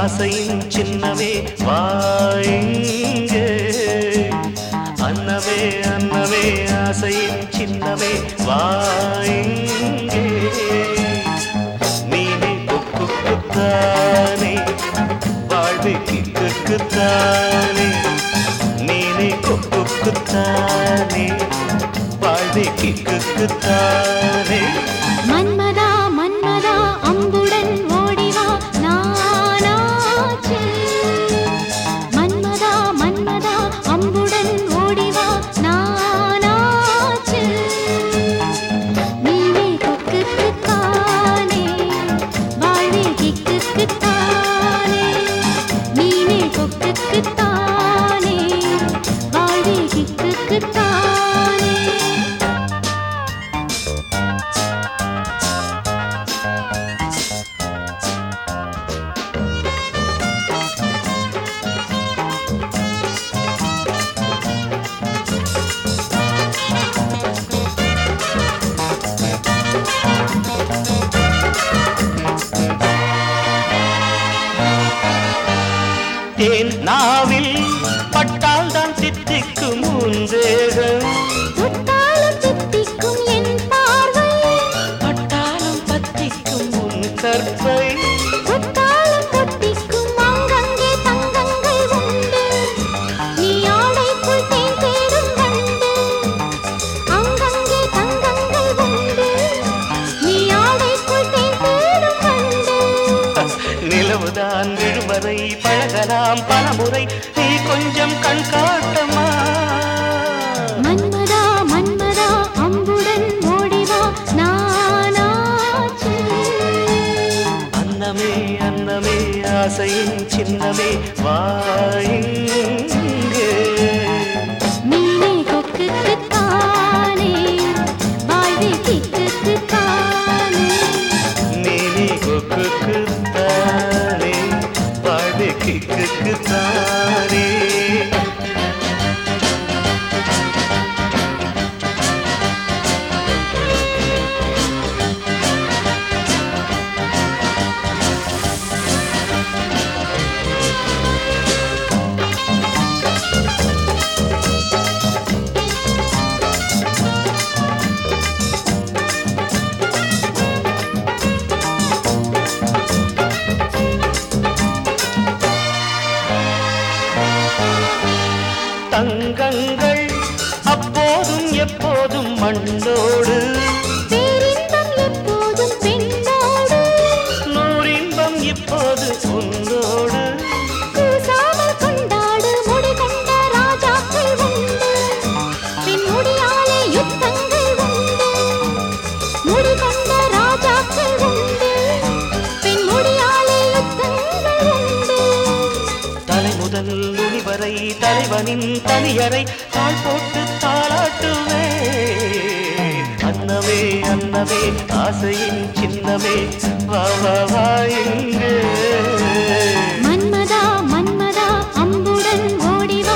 ஆசையின் சின்னமே வாயிங்கே அன்னமே அன்னமே ஆசையின் சின்னமே வாயிங்கே நீனே கொக்குத்தானே வாழ்வு கிக்குத்தானே நீனே கொக்குத்தானே வாழ்வு கிக்குத்தானே மன்மதா மன்மதா அம்புடன் ஓடிவா நானாச்சு மன்மதா மன்மதா அம்புடன் ஓடிவா நானாச்சு நீனே கொக்குக்குத்தானே வாழ்வே கிக்குக்குத்தானே நீனே கொக்குக்குத்தானே வாழ்வே கிக்குக்குத்தானே தேன் நாவில் பட்டால் தான் தித்திக்கும் உந்தேகம் முத்தாலும் தித்திக்கும் என் பார்வை பட்டாலும் பத்திக்கும் உன் கற்பை முத்தாலும் கொட்டிக்கும் அங்கங்கே தங்கங்கள் உண்டு நீ ஆடைக்குள் தேன் தேடும் கண்டு அங்கங்கே தங்கங்கள் உண்டு நீ ஆடைக்குள் தேன் தேடும் கண்டு நிலவுதான் விழுவதை பழகலாம் பலமுறை நீ கொஞ்சம் கண் காட்டமா மன்மதா மன்மதா அம்புடன் ஓடிவா நானாச்சு அன்னமே அன்னமே ஆசையின் சின்னமே வாயிங்கே நீனே கொக்குக்குத்தானே வாழ்வே கிக்குக்குத்தானே நீனி கொக்குத்தானே வாழ்வு கிக்குத்தானே தங்கங்கள் அப்போதும் எப்போதும் மண்ணோடு பேரின்பம் எப்போதும் பெண்ணோடு நூறின்பம் இப்போது உன்னோடு கூசாமல் கொண்டாடு முடி கொண்ட ராஜாக்கள் உண்டு பின் முடியாலே யுத்தங்கள் உண்டு முடி கொண்ட ராஜாக்கள் உண்டு பின் முடியாலே யுத்தங்கள் உண்டு தலை முதல் நுனி வரை தலைவனின் தனியறை தாழ் போட்டு தாளாட்டுவே அன்னமே அன்னமே ஆசையின் சின்னமே வா வா வா இங்கு மன்மதா மன்மதா அம்புடன் ஓடிவா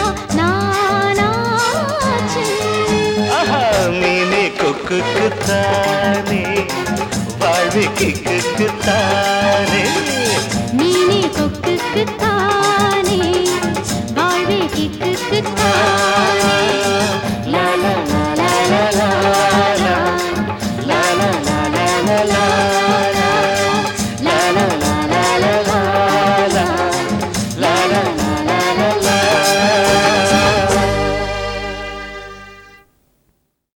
நானாச்சு ஆஹா மீனே கொக்குத்தானே வாழ்வு கிக்குத்தானே நீனே கொக்குக்குத்தானே